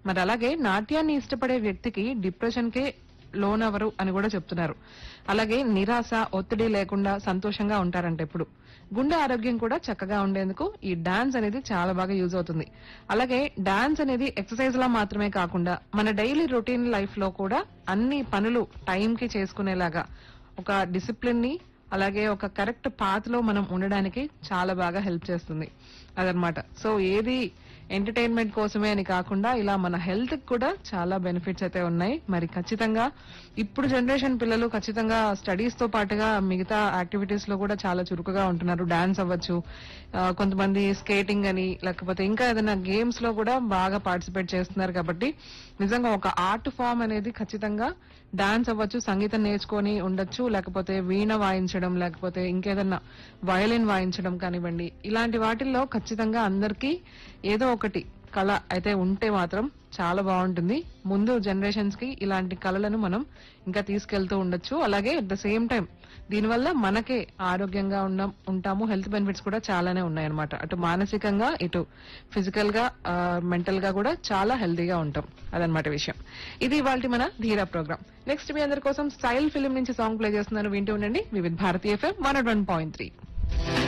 మరి అలాగే నాట్యాన్ని ఇష్టపడే వ్యక్తికి డిప్రెషన్ కే లోనవరు అని కూడా చెప్తున్నారు అలాగే నిరాశ ఒత్తిడి లేకుండా సంతోషంగా ఉంటారంట ఎప్పుడు గుండె ఆరోగ్యం కూడా చక్కగా ఉండేందుకు ఈ డాన్స్ అనేది చాలా బాగా యూజ్ అవుతుంది అలాగే డాన్స్ అనేది ఎక్సర్సైజ్ లా మాత్రమే కాకుండా మన డైలీ రొటీన్ లైఫ్ లో కూడా అన్ని పనులు టైం కి చేసుకునేలాగా ఒక డిసిప్లిన్ ని అలాగే ఒక కరెక్ట్ పాత్ లో మనం ఉండడానికి చాలా బాగా హెల్ప్ చేస్తుంది అదనమాట సో ఏది ఎంటర్టైన్మెంట్ కోసమే అని కాకుండా ఇలా మన హెల్త్ కూడా చాలా బెనిఫిట్స్ అయితే ఉన్నాయి మరి ఖచ్చితంగా ఇప్పుడు జనరేషన్ పిల్లలు ఖచ్చితంగా స్టడీస్ తో పాటుగా మిగతా యాక్టివిటీస్ లో కూడా చాలా చురుకుగా ఉంటున్నారు డాన్స్ అవ్వచ్చు ఆ, కొంతమంది స్కేటింగ్ అని లేకపోతే ఇంకా ఏదైనా గేమ్స్ లో కూడా బాగా పార్టిసిపేట్ చేస్తున్నారు కాబట్టి నిజంగా ఒక ఆర్ట్ ఫామ్ అనేది ఖచ్చితంగా డాన్స్ అవ్వచ్చు సంగీతం నేర్చుకొని ఉండొచ్చు లేకపోతే వీణ వాయించడం లేకపోతే ఇంకేదన్నా వయలిన్ వాయించడం కానివ్వండి ఇలాంటి వాటిల్లో ఖచ్చితంగా అందరికీ ఏదో ఒకటి కళ అయితే ఉంటే మాత్రం చాలా బాగుంటుంది ముందు జనరేషన్స్ కి ఇలాంటి కళలను మనం ఇంకా తీసుకెళ్తూ ఉండొచ్చు అలాగే అట్ ద సేమ్ టైం దీనివల్ల మనకే ఆరోగ్యంగా ఉన్నాం ఉంటాము హెల్త్ బెనిఫిట్స్ కూడా చాలానే ఉన్నాయన్నమాట అటు మానసికంగా ఇటు ఫిజికల్ గా మెంటల్ గా కూడా చాలా హెల్తీగా ఉంటాం అదనమాట విషయం ఇది ఇవాళ మన ధీరా ప్రోగ్రామ్ నెక్స్ట్ మీ అందరి కోసం స్టైల్ ఫిలిం నుంచి సాంగ్ ప్లే చేస్తున్నాను వింటూ ఉండండి Vividh Bharatiya FM one one point three